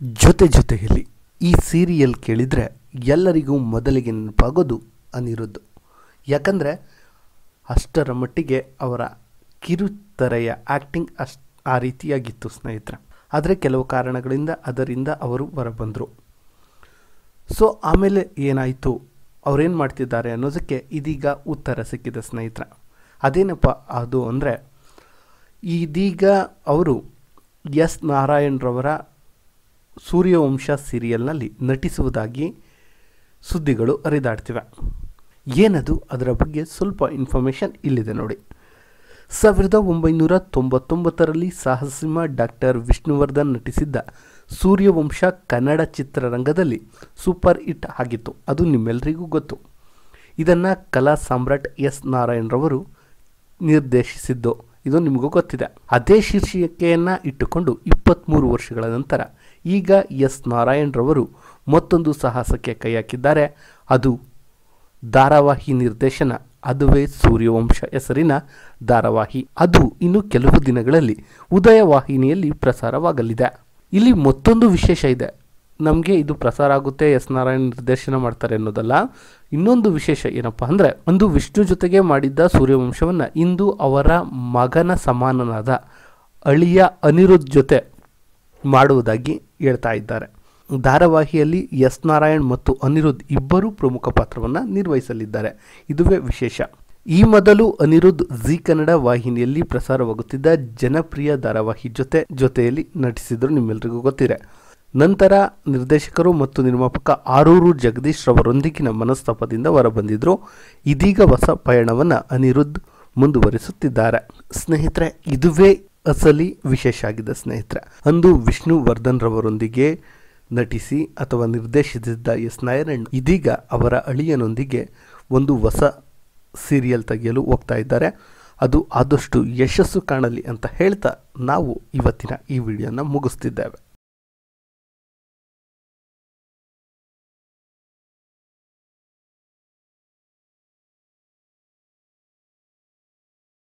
ಜೊತೆ ಜೊತೆಯಲ್ಲಿ ಈ ಸೀರಿಯಲ್ ಕೇಳಿದರೆ ಎಲ್ಲರಿಗೂ ಮೊದಲಿಗೆ ನೆನಪಾಗೋದು ಅನಿರುದ್ಧ್ ಯಾಕಂದರೆ ಅಷ್ಟರ ಮಟ್ಟಿಗೆ ಅವರ ಕಿರುತೆರೆಯ ಆ್ಯಕ್ಟಿಂಗ್ ಅಷ್ಟು ಆ ರೀತಿಯಾಗಿತ್ತು ಸ್ನೇಹಿತರೆ ಆದರೆ ಕೆಲವು ಕಾರಣಗಳಿಂದ ಅದರಿಂದ ಅವರು ಹೊರಬಂದರು ಸೊ ಆಮೇಲೆ ಏನಾಯಿತು ಅವರೇನು ಮಾಡ್ತಿದ್ದಾರೆ ಅನ್ನೋದಕ್ಕೆ ಇದೀಗ ಉತ್ತರ ಸಿಕ್ಕಿದೆ ಸ್ನೇಹಿತರೆ ಅದೇನಪ್ಪ ಅದು ಅಂದರೆ ಇದೀಗ ಅವರು ಎಸ್ ನಾರಾಯಣ್ರವರ ಸೂರ್ಯವಂಶ ಸೀರಿಯಲ್ನಲ್ಲಿ ನಟಿಸುವುದಾಗಿ ಸುದ್ದಿಗಳು ಹರಿದಾಡ್ತಿವೆ ಏನದು ಅದರ ಬಗ್ಗೆ ಸ್ವಲ್ಪ ಇನ್ಫಾರ್ಮೇಷನ್ ಇಲ್ಲಿದೆ ನೋಡಿ ಸಾವಿರದ ಒಂಬೈನೂರ ತೊಂಬತ್ತೊಂಬತ್ತರಲ್ಲಿ ಸಾಹಸಿಮ ಡಾಕ್ಟರ್ ವಿಷ್ಣುವರ್ಧನ್ ನಟಿಸಿದ್ದ ಸೂರ್ಯವಂಶ ಕನ್ನಡ ಚಿತ್ರರಂಗದಲ್ಲಿ ಸೂಪರ್ ಹಿಟ್ ಆಗಿತ್ತು ಅದು ನಿಮ್ಮೆಲ್ಲರಿಗೂ ಗೊತ್ತು ಇದನ್ನು ಕಲಾ ಸಾಮ್ರಾಟ್ ಎಸ್ ನಾರಾಯಣ್ರವರು ನಿರ್ದೇಶಿಸಿದ್ದು ಇದು ನಿಮಗೂ ಗೊತ್ತಿದೆ ಅದೇ ಶೀರ್ಷಿಕೆಯನ್ನು ಇಟ್ಟುಕೊಂಡು ಇಪ್ಪತ್ತ್ಮೂರು ವರ್ಷಗಳ ನಂತರ ಈಗ ಎಸ್ ನಾರಾಯಣ್ರವರು ಮತ್ತೊಂದು ಸಾಹಸಕ್ಕೆ ಕೈ ಹಾಕಿದ್ದಾರೆ ಅದು ಧಾರಾವಾಹಿ ನಿರ್ದೇಶನ ಅದುವೇ ಸೂರ್ಯವಂಶ ಹೆಸರಿನ ಧಾರಾವಾಹಿ ಅದು ಇನ್ನು ಕೆಲವು ದಿನಗಳಲ್ಲಿ ಉದಯ ವಾಹಿನಿಯಲ್ಲಿ ಪ್ರಸಾರವಾಗಲಿದೆ ಇಲ್ಲಿ ಮತ್ತೊಂದು ವಿಶೇಷ ಇದೆ ನಮಗೆ ಇದು ಪ್ರಸಾರ ಆಗುತ್ತೆ ಎಸ್ ನಾರಾಯಣ್ ನಿರ್ದೇಶನ ಮಾಡ್ತಾರೆ ಅನ್ನೋದಲ್ಲ ಇನ್ನೊಂದು ವಿಶೇಷ ಏನಪ್ಪ ಅಂದರೆ ಒಂದು ವಿಷ್ಣು ಜೊತೆಗೆ ಮಾಡಿದ್ದ ಸೂರ್ಯವಂಶವನ್ನು ಇಂದು ಅವರ ಮಗನ ಸಮಾನನಾದ ಅಳಿಯ ಅನಿರುದ್ಧ್ ಜೊತೆ ಮಾಡುವುದಾಗಿ ಹೇಳ್ತಾ ಇದ್ದಾರೆ ಧಾರಾವಾಹಿಯಲ್ಲಿ ಎಸ್ ನಾರಾಯಣ್ ಮತ್ತು ಅನಿರುದ್ಧ್ ಇಬ್ಬರೂ ಪ್ರಮುಖ ಪಾತ್ರವನ್ನು ನಿರ್ವಹಿಸಲಿದ್ದಾರೆ ಇದುವೇ ವಿಶೇಷ ಈ ಮೊದಲು ಅನಿರುದ್ಧ್ ಜಿ ಕನ್ನಡ ವಾಹಿನಿಯಲ್ಲಿ ಪ್ರಸಾರವಾಗುತ್ತಿದ್ದ ಜನಪ್ರಿಯ ಧಾರಾವಾಹಿ ಜೊತೆ ಜೊತೆಯಲ್ಲಿ ನಟಿಸಿದ್ರು ನಿಮ್ಮೆಲ್ಲರಿಗೂ ಗೊತ್ತಿದೆ ನಂತರ ನಿರ್ದೇಶಕರು ಮತ್ತು ನಿರ್ಮಾಪಕ ಆರೂರು ಜಗದೀಶ್ ರವರೊಂದಿಗಿನ ಮನಸ್ತಾಪದಿಂದ ಹೊರಬಂದಿದ್ರು ಇದೀಗ ಹೊಸ ಪಯಣವನ್ನು ಅನಿರುದ್ಧ್ ಮುಂದುವರಿಸುತ್ತಿದ್ದಾರೆ ಸ್ನೇಹಿತರೆ ಇದುವೇ ಅಸಲಿ ವಿಶೇಷ ಆಗಿದೆ ಸ್ನೇಹಿತರೆ ಅಂದು ವಿಷ್ಣು ವರ್ಧನ್ ರವರೊಂದಿಗೆ ನಟಿಸಿ ಅಥವಾ ನಿರ್ದೇಶಿಸಿದ್ದ ಎಸ್ ನಾರಾಯಣ್ ಇದೀಗ ಅವರ ಅಳಿಯನೊಂದಿಗೆ ಒಂದು ಹೊಸ ಸೀರಿಯಲ್ ತೆಗೆಯಲು ಹೋಗ್ತಾ ಇದ್ದಾರೆ ಅದು ಆದಷ್ಟು ಯಶಸ್ಸು ಕಾಣಲಿ ಅಂತ ಹೇಳ್ತಾ ನಾವು ಇವತ್ತಿನ ಈ ವಿಡಿಯೋನ ಮುಗಿಸ್ತಿದ್ದೇವೆ